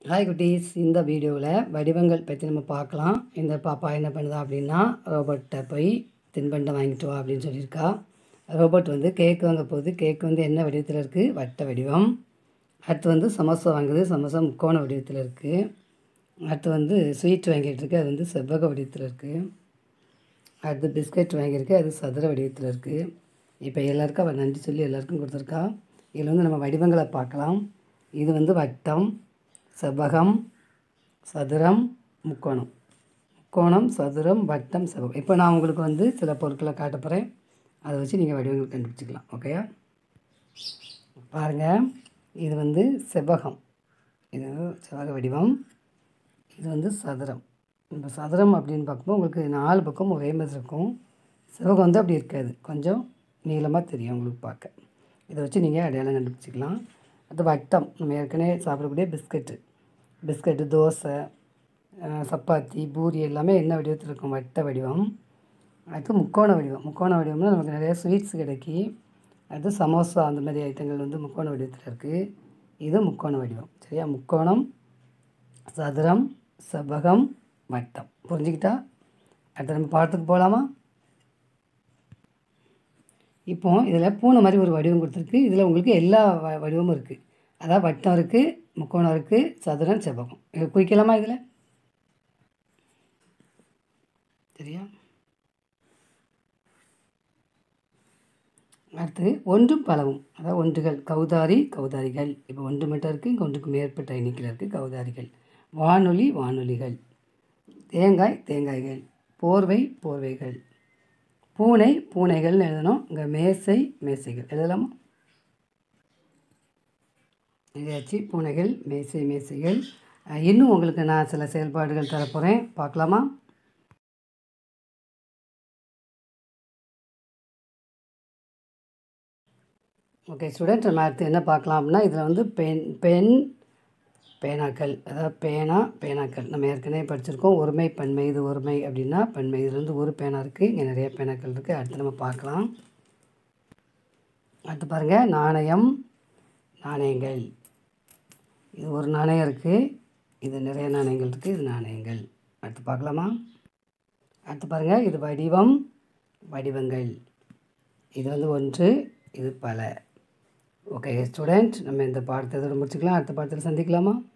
hi குட்டீஸ் இந்த வீடியோவில் வடிவங்கள் பற்றி நம்ம பார்க்கலாம் இந்த பாப்பா என்ன பண்ணுதா அப்படின்னா ரோபோட்டை போய் தின்பண்டம் வாங்கிட்டு வா அப்படின்னு சொல்லியிருக்கா ரோபோட் வந்து கேக் வாங்க போகுது கேக் வந்து என்ன வடிவத்தில் இருக்குது வட்ட வடிவம் அடுத்து வந்து சமோசா வாங்குது சமோசா முக்கோண வடிவத்தில் இருக்குது அடுத்து வந்து ஸ்வீட் வாங்கிட்டு இருக்கு அது வந்து செவ்வக வடிவத்தில் இருக்குது அடுத்து பிஸ்கட் வாங்கியிருக்கு அது சதுர வடிவத்தில் இருக்குது இப்போ எல்லாருக்கும் அவள் நன்றி சொல்லி எல்லாருக்கும் கொடுத்துருக்கா இதில் வந்து நம்ம வடிவங்களை பார்க்கலாம் இது வந்து வட்டம் செவ்வகம் சதுரம் முக்கோணம் முக்கோணம் சதுரம் வட்டம் செவ்வகம் இப்போ நான் உங்களுக்கு வந்து சில பொருட்களை காட்ட போகிறேன் அதை வச்சு நீங்கள் வடிவங்கள் கண்டுபிடிச்சிக்கலாம் ஓகேயா பாருங்கள் இது வந்து செவ்வகம் இது செவ்வக வடிவம் இது வந்து சதுரம் இப்போ சதுரம் அப்படின்னு பார்க்கும்போது உங்களுக்கு நாலு பக்கம் ஒரே மாதிரி இருக்கும் சிவகம் வந்து அப்படி இருக்காது கொஞ்சம் நீளமாக தெரியும் உங்களுக்கு பார்க்க இதை வச்சு நீங்கள் அடையாளம் கண்டுபிடிச்சிக்கலாம் அது வட்டம் நம்ம ஏற்கனவே சாப்பிடக்கூடிய பிஸ்கட்டு பிஸ்கட்டு தோசை அஹ், சப்பாத்தி பூரி எல்லாமே என்ன வடிவத்தில் இருக்கும் வட்ட வடிவம் அடுத்து முக்கோண வடிவம் முக்கோண வடிவம்னா நமக்கு நிறைய ஸ்வீட்ஸ் கிடைக்கி அடுத்து சமோசா அந்த மாதிரி ஐட்டங்கள் வந்து முக்கோண வடிவத்தில் இருக்குது இது முக்கோண வடிவம் சரியா முக்கோணம் சதுரம் செவ்வகம் வட்டம் புரிஞ்சுக்கிட்டா அடுத்து நம்ம பாடத்துக்கு போகலாமா இப்போ இதில் பூனை மாதிரி ஒரு வடிவம் கொடுத்துருக்கு இதில் உங்களுக்கு எல்லா வ வடிவமும் இருக்குது அதாவது வட்டம் இருக்குது முக்கோணம் இருக்குது சதுரம் செவ்வகம் இதை குறிக்கலாமா இதில் சரியா அடுத்து ஒன்றும் பலவும் அதாவது ஒன்றுகள் கௌதாரி கௌதாரிகள் இப்போ ஒன்று மட்டும் இருக்குது இங்கே ஒன்றுக்கு மேற்பட்ட எண்ணிக்கையில் இருக்குது கௌதாரிகள் வானொலி வானொலிகள் தேங்காய் தேங்காய்கள் போர்வை போர்வைகள் பூனை பூனைகள்னு எழுதணும் இங்கே மேசை மேசைகள் எழுதலாமா இதாச்சு பூனைகள் மேசை மேசைகள் அஹ், இன்னும் உங்களுக்கு நான் சில செயல்பாடுகள் தரப்போகிறேன் பார்க்கலாமா ஓகே ஸ்டூடெண்ட் நம்ம அடுத்து என்ன பார்க்கலாம் அப்படின்னா இதில் வந்து பென் பென் பேனாக்கள் அதாவது பேனா பேனாக்கள் நம்ம ஏற்கனவே படிச்சிருக்கோம் ஒருமை பன்மை இது ஒருமை அப்படின்னா பன்மை இதில் வந்து ஒரு பேனா இருக்குது இங்கே நிறைய பேனாக்கள் இருக்குது அடுத்து நம்ம பார்க்கலாம் அடுத்து பாருங்கள் நாணயம் நாணயங்கள் இது ஒரு நாணயம் இருக்குது இது நிறைய நாணயங்கள் இருக்குது இது நாணயங்கள் அடுத்து பார்க்கலாமா அடுத்து பாருங்கள் இது வடிவம் வடிவங்கள் இது வந்து ஒன்று இது பல ஓகே ஸ்டூடெண்ட் நம்ம இந்த பாடத்தை இதோட முடிச்சுக்கலாம் அடுத்த பாடத்தில் சந்திக்கலாமா